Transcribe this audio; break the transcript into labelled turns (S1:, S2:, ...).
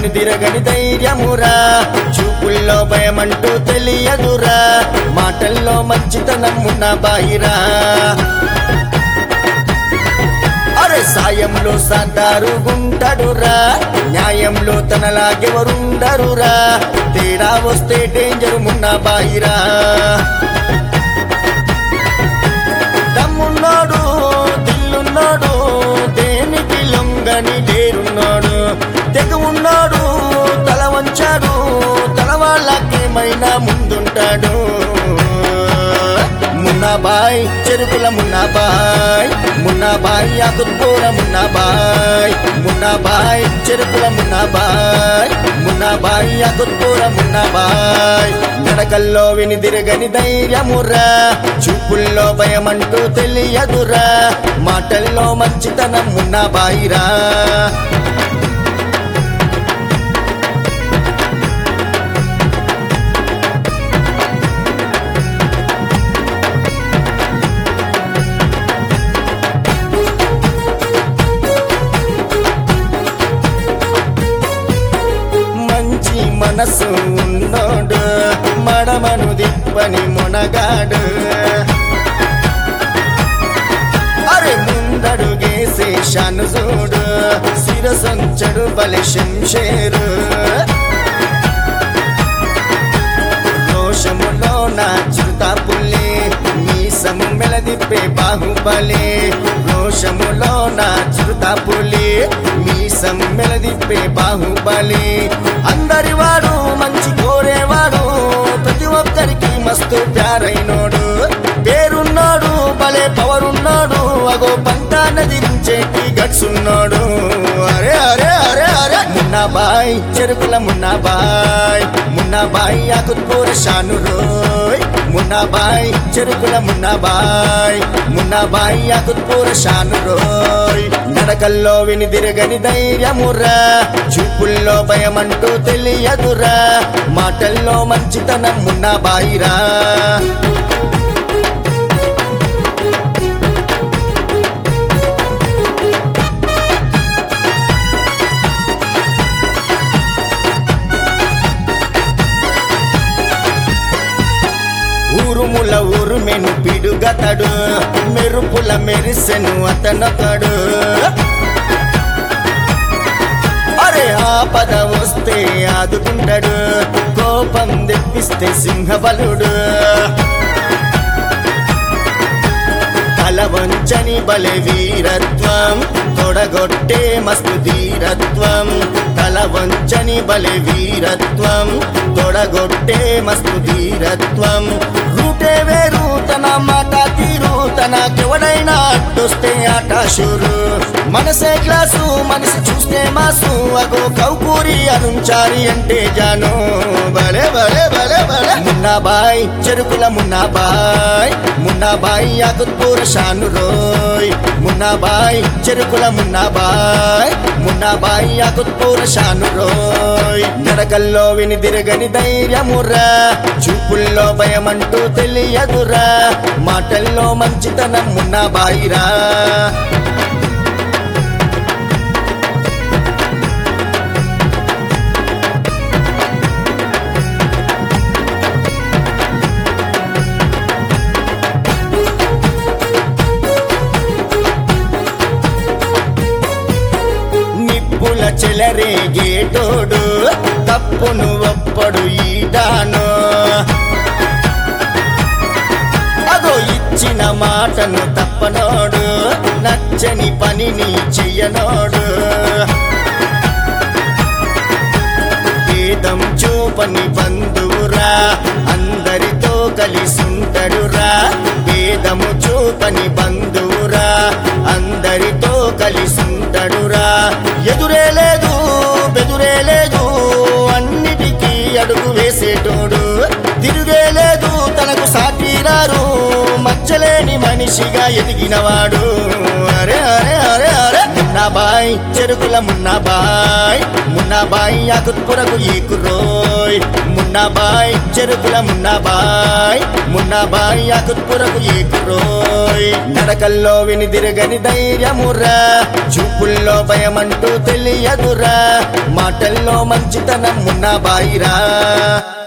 S1: వెనుదిరగని ధైర్యమురా చూపుల్లో భయమంటూ తెలియదురా మాటల్లో మంచితనం ఉన్న బాయిరా అరే సాయంలో సాధారు గుంటడురా న్యాయంలో తనలాగెవరుండరురా తేడా వస్తే డేంజర్ మున్న బాయిరా దమ్మున్నాడు దిల్లున్నాడు దేనికి లొంగని డేరున్నాడు తెగ ఉన్నాడు తల వంచాడు తల వాళ్ళకేమైనా ముందుంటాడు మున్నాబాయ్ చెరుకుల మున్నాబాయ్ మున్నాబాయ్ ఆకుత్పూర మున్నాబాయ్ మున్నాబాయ్ చెరుకుల మున్నాబాయ్ మున్నాబాయ్ ఆకుత్పూర మున్నాబాయ్ నడకల్లో వినిదిరగని ధైర్యమురా చూపుల్లో భయమంటూ తెలియదురా మాటల్లో మంచితనం మున్నాబాయిరా మంచి మనసు ఉన్నోడు మడమను దిప్పని మునగాడు అరే ముందడుగేసే షాను చూడు శిరసంచడు బలి శంషేరు దోషములో నా చిరుత పుల్లి మీసము మెలదిప్పే బాహుబలి రోషములో నా చిరుత పులి మీసం మెలదిప్పే బాహుబలి అందరి వాడు మంచి కోరేవాడు ప్రతి ఒక్కరికి మస్తు ప్యారైనోడు పేరున్నాడు భలే పవరున్నాడు అగో పంట నదిరించేటి గట్స్ ఉన్నాడు అరే అరే అరే అరే మున్నాబాయ్ చెరుకుల మున్నాబాయ్ మున్నాబాయ్ ఆకుత్పూర షాను రోయ్ మున్నాబాయ్ చెరుకుల మున్నాబాయ్ మున్నాబాయ్ ఆకుత్పూర షాను రోయ్ నడకల్లో వినిదిరగని ధైర్యమురా చూపుల్లో భయమంటూ తెలియదురా మాటల్లో మంచితనం మున్నాబాయిరా ఊరుముల ఊరుమెను పిడుగతడు మెరుపుల మెరిసెను అతనొకడు అరే ఆపద వస్తే ఆదుకుంటాడు కోపం తెప్పిస్తే సింహబలుడు తల వంచని బలె వీరత్వం తొడగొట్టే మస్తు ధీరత్వం తల వంచని బలె వీరత్వం తొడగొట్టే మస్తు ధీరత్వం రూటే వేరు తన మాట తీరు తనకెవడైనా అడ్డొస్తే ఆట షూరు మనసే క్లాసు మనిషి చూస్తే మాసు అగో కౌకూరి అనుంచారి అంటే జాను భలే భలే భలే భలే మున్నాబాయ్ చెరుకుల మున్నాబాయ్ మున్నాబాయ్ ఆకుత్పూర షాను రోయ్ మున్నాబాయ్ చెరుకుల మున్నాబాయ్ మున్నాబాయ్ ఆకుత్పూర షాను రోయ్ నడకల్లో వినిదిరగని ధైర్యమురా చూపుల్లో భయమంటూ తెలియదురా మాటల్లో మంచితనం మున్నాబాయిరా నిప్పుల చెలరేగేటోడు తప్పును ఒప్పడు ఈడాను అగో ఇచ్చిన మాటను తప్పనోడు నచ్చని పనిని చెయ్యనోడు భేదం చూపని బంధువురా అందరితో కలిసుంటడురా భేదము చూపని బంధువురా అందరితో కలిసుంటడురా ఎదురే లేదు బెదురే లేదు అన్నిటికీ అడుగు వేసేటోడు తిరుగే లేదు తనకు సాటిరారు మచ్చలేని మనిషిగా ఎదిగినవాడు అరే అరే అరే అరే మున్నాబాయ్ చెరుకుల మున్నాబాయ్ మున్నాబాయ్ ఆకుత్పురకు ఏకురోయ్ మున్నాబాయ్ చెరుకుల మున్నాబాయ్ మున్నాబాయ్ ఆకుత్పురకు ఏకురోయ్ నడకల్లో వినిదిరగని ధైర్యమురా చూపుల్లో భయమంటూ తెలియదురా మాటల్లో మంచితనం ఉన్న బాయిరా